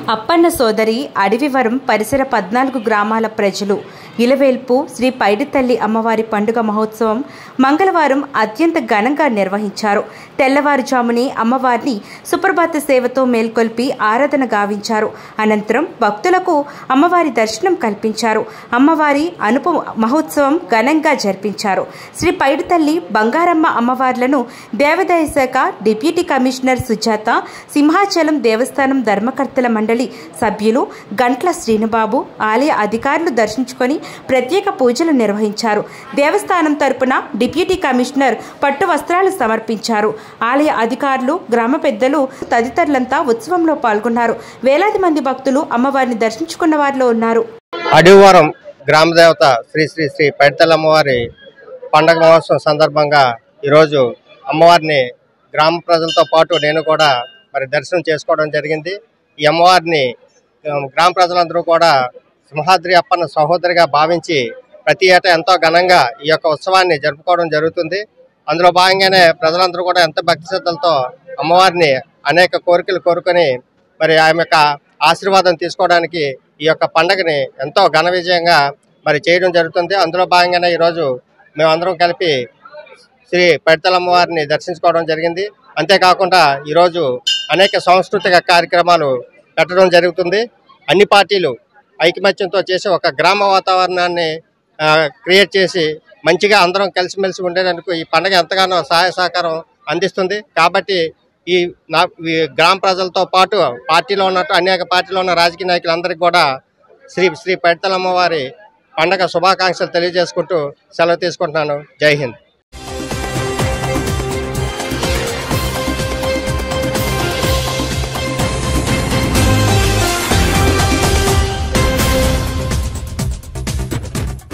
అప్పన్న సోదరి అడవివరం పరిసర పద్నాలుగు గ్రామాల ప్రజలు ఇలవేల్పు శ్రీ పైడితల్లి అమ్మవారి పండుగ మహోత్సవం మంగళవారం అత్యంత ఘనంగా నిర్వహించారు తెల్లవారుజామునే అమ్మవారిని సుప్రభాత సేవతో మేల్కొల్పి ఆరాధన గావించారు అనంతరం భక్తులకు అమ్మవారి దర్శనం కల్పించారు అమ్మవారి అనుప మహోత్సవం ఘనంగా జరిపించారు శ్రీ పైడితల్లి బంగారమ్మ అమ్మవార్లను దేవాదాయ శాఖ డిప్యూటీ కమిషనర్ సుజాత సింహాచలం దేవస్థానం ధర్మకర్తల మండలి సభ్యులు గంట్ల శ్రీనుబాబు ఆలయ అధికారులు దర్శించుకొని ప్రత్యేక పూజలు నిర్వహించారు దేవస్థానం తరపున డిప్యూటీ కమిషనర్ పట్టు వస్త్రాలు సమర్పించారు ఆలయ అధికారులు గ్రామ పెద్దలు తదితరులంతా ఉత్సవంలో పాల్గొన్నారు వేలాది మంది భక్తులు అమ్మవారిని దర్శించుకున్న వారిలో ఉన్నారు అడివారం గ్రామ దేవత శ్రీ శ్రీ శ్రీ పైడితల్లి అమ్మవారి పండగ మహోత్సవం సందర్భంగా ఈరోజు అమ్మవారిని గ్రామ ప్రజలతో పాటు నేను కూడా మరి దర్శనం చేసుకోవడం జరిగింది ఈ అమ్మవారిని ఆ, గ్రామ ప్రజలందరూ కూడా సింహాద్రి అప్పన్న సహోదరిగా భావించి ప్రతి ఏటా ఎంతో ఘనంగా ఈ యొక్క ఉత్సవాన్ని జరుపుకోవడం జరుగుతుంది అందులో భాగంగానే ప్రజలందరూ కూడా ఎంత భక్తి శ్రద్ధలతో అమ్మవారిని అనేక కోరికలు కోరుకొని మరి ఆమె యొక్క ఆశీర్వాదం తీసుకోవడానికి ఈ యొక్క పండగని ఎంతో ఘన విజయంగా మరి చేయడం జరుగుతుంది అందులో భాగంగానే ఈరోజు మేమందరం కలిపి శ్రీ పెడతలమ్మ వారిని దర్శించుకోవడం జరిగింది అంతేకాకుండా ఈరోజు అనేక సాంస్కృతిక కార్యక్రమాలు పెట్టడం జరుగుతుంది అన్ని పార్టీలు ఐకమత్యంతో చేసి ఒక గ్రామ వాతావరణాన్ని ఆ, క్రియేట్ చేసి మంచిగా అందరం కలిసిమెలిసి ఉండేందుకు ఈ పండుగ ఎంతగానో సహాయ సహకారం అందిస్తుంది కాబట్టి ఈ నా ఈ గ్రామ ప్రజలతో పాటు పార్టీలో ఉన్నట్టు అనేక పార్టీలో ఉన్న రాజకీయ నాయకులందరికీ కూడా శ్రీ శ్రీ పెడతలమ్మ వారి పండగ శుభాకాంక్షలు తెలియజేసుకుంటూ సెలవు తీసుకుంటున్నాను జై హింద్